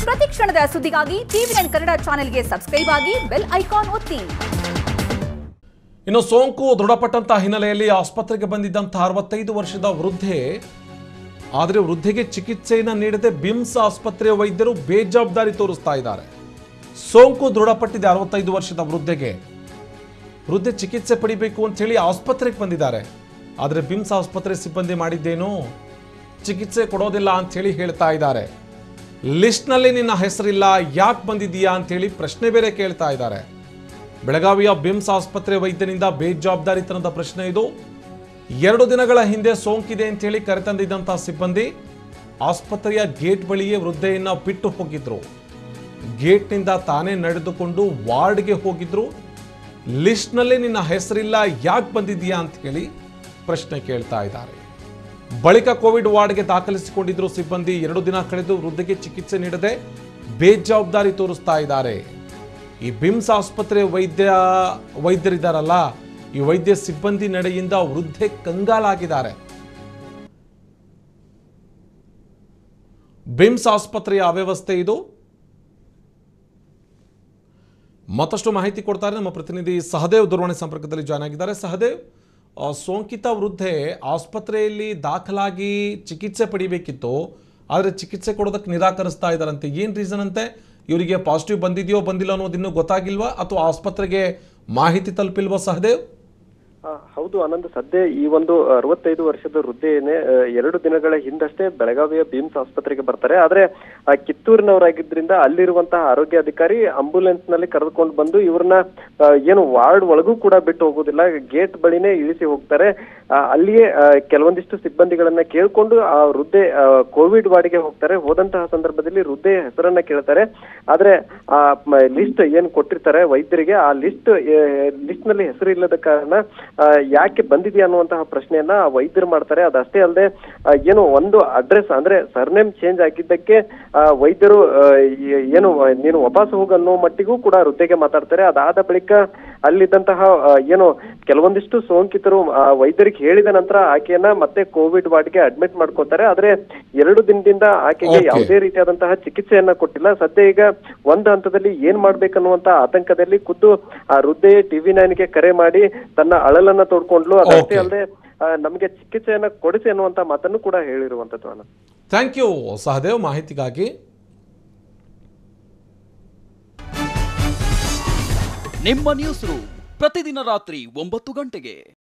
ಪ್ರತಿ ಕ್ಷಣದ ಸುದ್ದಿಗಾಗಿ ಟಿವಿ ನೈನ್ ಕನ್ನಡ ಚಾನೆಲ್ಗೆ ಸಬ್ಸ್ಕ್ರೈಬ್ ಆಗಿ ಬೆಲ್ ಐಕಾನ್ ಒತ್ತಿ ಇನ್ನು ಸೋಂಕು ದೃಢಪಟ್ಟಂತಹ ಹಿನ್ನೆಲೆಯಲ್ಲಿ ಆಸ್ಪತ್ರೆಗೆ ಬಂದಿದ್ದಂತಹ ಅರವತ್ತೈದು ವರ್ಷದ ವೃದ್ಧೆ ಆದರೆ ವೃದ್ಧೆಗೆ ಚಿಕಿತ್ಸೆಯನ್ನು ನೀಡದೆ ಬಿಮ್ಸ್ ಆಸ್ಪತ್ರೆಯ ವೈದ್ಯರು ಬೇಜವಾಬ್ದಾರಿ ತೋರಿಸ್ತಾ ಇದ್ದಾರೆ ಸೋಂಕು ದೃಢಪಟ್ಟಿದೆ ಅರವತ್ತೈದು ವರ್ಷದ ವೃದ್ಧೆಗೆ ವೃದ್ಧೆ ಚಿಕಿತ್ಸೆ ಪಡಿಬೇಕು ಅಂತ ಹೇಳಿ ಆಸ್ಪತ್ರೆಗೆ ಬಂದಿದ್ದಾರೆ ಆದರೆ ಬಿಮ್ಸ್ ಆಸ್ಪತ್ರೆ ಸಿಬ್ಬಂದಿ ಮಾಡಿದ್ದೇನು ಚಿಕಿತ್ಸೆ ಕೊಡೋದಿಲ್ಲ ಅಂತ ಹೇಳಿ ಹೇಳ್ತಾ ಇದ್ದಾರೆ ಲಿಸ್ಟ್ನಲ್ಲಿ ನಿನ್ನ ಹೆಸರಿಲ್ಲ ಯಾಕೆ ಬಂದಿದ್ದೀಯಾ ಅಂತ ಹೇಳಿ ಪ್ರಶ್ನೆ ಬೇರೆ ಕೇಳ್ತಾ ಇದ್ದಾರೆ ಬೆಳಗಾವಿಯ ಬಿಮ್ಸ್ ಆಸ್ಪತ್ರೆ ವೈದ್ಯನಿಂದ ಬೇಜವಾಬ್ದಾರಿತನದ ಪ್ರಶ್ನೆ ಇದು ಎರಡು ದಿನಗಳ ಹಿಂದೆ ಸೋಂಕಿದೆ ಅಂತ ಹೇಳಿ ಕರೆತಂದಿದ್ದಂತಹ ಸಿಬ್ಬಂದಿ ಆಸ್ಪತ್ರೆಯ ಗೇಟ್ ಬಳಿಯೇ ವೃದ್ಧೆಯನ್ನ ಬಿಟ್ಟು ಹೋಗಿದ್ರು ಗೇಟ್ನಿಂದ ತಾನೇ ನಡೆದುಕೊಂಡು ವಾರ್ಡ್ಗೆ ಹೋಗಿದ್ರು ಲಿಸ್ಟ್ನಲ್ಲಿ ನಿನ್ನ ಹೆಸರಿಲ್ಲ ಯಾಕೆ ಬಂದಿದ್ದೀಯಾ ಅಂತ ಹೇಳಿ ಪ್ರಶ್ನೆ ಕೇಳ್ತಾ ಇದ್ದಾರೆ ಬಳಿಕ ಕೋವಿಡ್ ವಾರ್ಡ್ಗೆ ದಾಖಲಿಸಿಕೊಂಡಿದ್ರು ಸಿಬ್ಬಂದಿ ಎರಡು ದಿನ ಕಳೆದು ವೃದ್ಧೆಗೆ ಚಿಕಿತ್ಸೆ ನೀಡದೆ ಬೇಜವಾಬ್ದಾರಿ ತೋರಿಸ್ತಾ ಇದ್ದಾರೆ ಈ ಬಿಮ್ಸ್ ಆಸ್ಪತ್ರೆ ವೈದ್ಯ ವೈದ್ಯರಿದ್ದಾರಲ್ಲ ಈ ವೈದ್ಯ ಸಿಬ್ಬಂದಿ ನಡೆಯಿಂದ ವೃದ್ಧೆ ಕಂಗಾಲಾಗಿದ್ದಾರೆ ಬಿಮ್ಸ್ ಆಸ್ಪತ್ರೆಯ ಅವ್ಯವಸ್ಥೆ ಇದು ಮತ್ತಷ್ಟು ಮಾಹಿತಿ ಕೊಡ್ತಾರೆ ನಮ್ಮ ಪ್ರತಿನಿಧಿ ಸಹದೇವ್ ದೂರವಾಣಿ ಸಂಪರ್ಕದಲ್ಲಿ ಜಾಯ್ನ್ ಆಗಿದ್ದಾರೆ ಸಹದೇವ್ ಆ, ಸೋಂಕಿತ ವೃದ್ಧೆ ಆಸ್ಪತ್ರೆಯಲ್ಲಿ ದಾಖಲಾಗಿ ಚಿಕಿತ್ಸೆ ಪಡಿಬೇಕಿತ್ತು ಆದರೆ ಚಿಕಿತ್ಸೆ ಕೊಡೋದಕ್ಕೆ ನಿರಾಕರಿಸ್ತಾ ಇದ್ದಾರಂತೆ ಏನು ರೀಸನ್ ಅಂತೆ ಇವರಿಗೆ ಪಾಸಿಟಿವ್ ಬಂದಿದೆಯೋ ಬಂದಿಲ್ಲ ಅನ್ನೋದು ಇನ್ನೂ ಗೊತ್ತಾಗಿಲ್ವಾ ಅಥವಾ ಆಸ್ಪತ್ರೆಗೆ ಮಾಹಿತಿ ತಲುಪಿಲ್ವಾ ಸಹದೇವ್ ಆ, ಹೌದು ಆನಂದ್ ಸದ್ಯ ಈ ಒಂದು ಅರವತ್ತೈದು ವರ್ಷದ ವೃದ್ಧೆಯನ್ನೇ ಆ, ಎರಡು ದಿನಗಳ ಹಿಂದಷ್ಟೇ ಬೆಳಗಾವಿಯ ಬಿಮ್ಸ್ ಆಸ್ಪತ್ರೆಗೆ ಬರ್ತಾರೆ ಆದ್ರೆ ಆ, ಕಿತ್ತೂರಿನವರಾಗಿದ್ರಿಂದ ಅಲ್ಲಿರುವಂತಹ ಆರೋಗ್ಯ ಅಧಿಕಾರಿ ಆಂಬುಲೆನ್ಸ್ ನಲ್ಲಿ ಕರೆದುಕೊಂಡು ಬಂದು ಇವ್ರನ್ನ ಆ, ಏನು ವಾರ್ಡ್ ಒಳಗೂ ಕೂಡ ಬಿಟ್ಟು ಹೋಗೋದಿಲ್ಲ ಗೇಟ್ ಬಳಿನೇ ಇಳಿಸಿ ಹೋಗ್ತಾರೆ ಆ, ಅಲ್ಲಿಯೇ ಆ, ಕೆಲವೊಂದಿಷ್ಟು ಸಿಬ್ಬಂದಿಗಳನ್ನ ಕೇಳ್ಕೊಂಡು ಆ ವೃದ್ಧೆ ಆ, ಕೋವಿಡ್ ವಾರ್ಡ್ಗೆ ಹೋಗ್ತಾರೆ ಹೋದಂತಹ ಸಂದರ್ಭದಲ್ಲಿ ವೃದ್ಧೆ ಹೆಸರನ್ನ ಕೇಳ್ತಾರೆ ಆದ್ರೆ ಆ ಲಿಸ್ಟ್ ಏನ್ ಕೊಟ್ಟಿರ್ತಾರೆ ವೈದ್ಯರಿಗೆ ಆ ಲಿಸ್ಟ್ ಲಿಸ್ಟ್ ನಲ್ಲಿ ಹೆಸರು ಇಲ್ಲದ ಕಾರಣ ಆ, ಯಾಕೆ ಬಂದಿದೆಯಾ ಅನ್ನುವಂತಹ ಪ್ರಶ್ನೆಯನ್ನ ಆ ವೈದ್ಯರು ಮಾಡ್ತಾರೆ ಅದಷ್ಟೇ ಅಲ್ಲದೆ ಆ, ಏನು ಒಂದು ಅಡ್ರೆಸ್ ಅಂದ್ರೆ ಸರ್ನೇಮ್ ಚೇಂಜ್ ಆಗಿದ್ದಕ್ಕೆ ಆ, ವೈದ್ಯರು ಆ, ಈ- ಏನು ನೀನು ವಾಪಸ್ ಹೋಗು ಅನ್ನೋ ಮಟ್ಟಿಗೂ ಕೂಡ ವೃದ್ಧೆಗೆ ಮಾತಾಡ್ತಾರೆ ಅದಾದ ಬಳಿಕ ಅಲ್ಲಿದ್ದಂತಹ ಆ, ಏನು ಕೆಲವೊಂದಿಷ್ಟು ಸೋಂಕಿತರು ಆ, ವೈದ್ಯರಿಗೆ ಹೇಳಿದ ನಂತರ ಆಕೆಯನ್ನ ಮತ್ತೆ ಕೋವಿಡ್ ವಾರ್ಡ್ಗೆ ಅಡ್ಮಿಟ್ ಮಾಡ್ಕೊತಾರೆ ಆದ್ರೆ ಎರಡು ದಿನದಿಂದ ಆಕೆಗೆ Okay. ಯಾವುದೇ ರೀತಿಯಾದಂತಹ ಚಿಕಿತ್ಸೆಯನ್ನ ಕೊಟ್ಟಿಲ್ಲ ಸದ್ಯ ಈಗ ಒಂದು ಹಂತದಲ್ಲಿ ಏನ್ ಮಾಡ್ಬೇಕನ್ನುವಂತ ಆತಂಕದಲ್ಲಿ ಖುದ್ದು ಆ ವೃದ್ಧೆ ಟಿವಿ ನೈನ್ಗೆ ಕರೆ ಮಾಡಿ ತನ್ನ ಅಳಲನ್ನ ತೋಡ್ಕೊಂಡ್ಲು ಅದಷ್ಟೇ Okay. ಅಲ್ಲದೆ ನಮಗೆ ಚಿಕಿತ್ಸೆಯನ್ನ ಕೊಡಿಸಿ ಅನ್ನುವಂತ ಮಾತನ್ನು ಕೂಡ ಹೇಳಿರುವಂತದ್ದು ಆನಂದ್ ಥ್ಯಾಂಕ್ ಯು ಸಹದೇವ್ ಮಾಹಿತಿಗಾಗಿ ನಿಮ್ಮ ನ್ಯೂಸ್ ರೂಮ್ ಪ್ರತಿದಿನ ರಾತ್ರಿ ಒಂಬತ್ತು ಗಂಟೆಗೆ